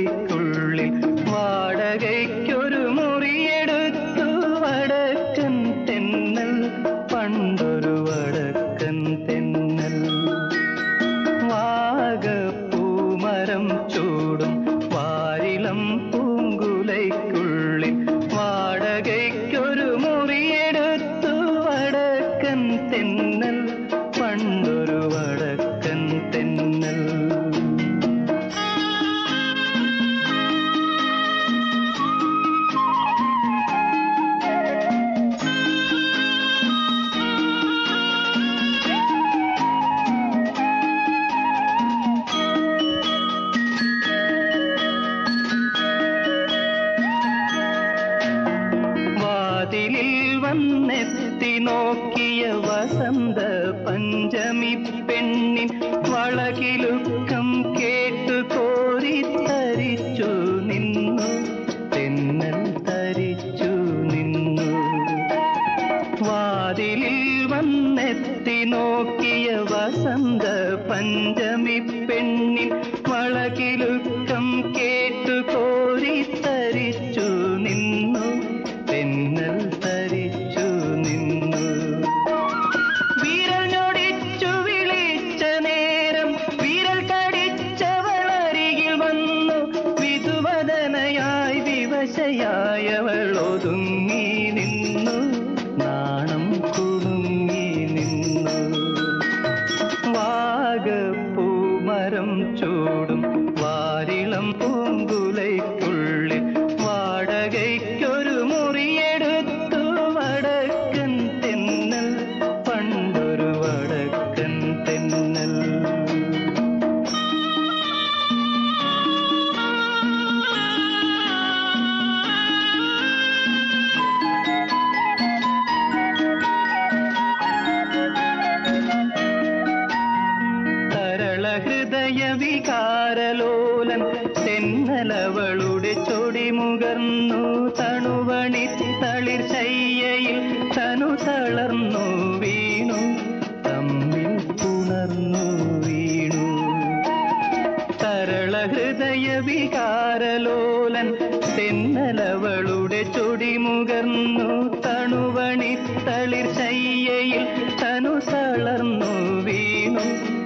പൂങ്കുലയ്ക്കുള്ളിൽ വാടകയ്ക്കൊരു മുറിയെടുത്തു വടക്കൻ തെന്നൽ പണ്ടൊരു വടക്കൻ തെന്നൽ വാഗപ്പൂമരം ചൂടും വാരിളം പൂങ്കുലയ്ക്കുള്ളിൽ വാടകയ്ക്കൊരു മുറിയെടുത്തു വടക്കൻ തെന്നൽ പണ്ടൊരു വടക്കൻ തെന്നൽ വാതിലിൽ വന്നെത്തി നോക്കിയ വസന്ത പഞ്ചമി പെണ്ണിൻ വളകിലുക്കം കേട്ടു കോരി തരിച്ചു നിന്നു തെന്നൽ തരിച്ചു നിന്നു വാതിലിൽ വന്നെത്തി നോക്കിയ വസന്ത പഞ്ചമി പെണ്ണിൻ വളകിലുക്കം കേട്ടു കോരി തരിച്ചു നിന്നു തെന്നൽ തരിച്ചു നിന്നു വിരൽ ഞൊടിച്ചു വിളിച്ച നേരം വിരൽ കടിച്ചവൾ അരികിൽ വന്നു വിധുവദനയായി വിവശയായവൾ ഒതുങ്ങി നിന്നു നാണം കുടുങ്ങി നിന്നു വാഗപ്പൂമരം ചൂടും വാരിളം പൂങ്കുലയ്ക്കുള്ളിൽ വാടകയ്ക്കൊരു മുറിയെടുത്തു വടക്കൻ തെന്നൽ പണ്ടൊരു വടക്കൻ തെന്നൽ തരള ഹൃദയ വികാരലോലൻ തെന്നലവളുടെ ചൊടിമുകർന്നു തണുവണി തളിർ ശയ്യയിൽ തനു തളർന്നു വീണു തമ്മിൽ പുണർന്നു വീണു തരള ഹൃദയ വികാരലോലൻ തെന്നലവളുടെ ചൊടിമുകർന്നു തണുവണി തളിർ ശയ്യയിൽ തനു തളർന്നു വീണു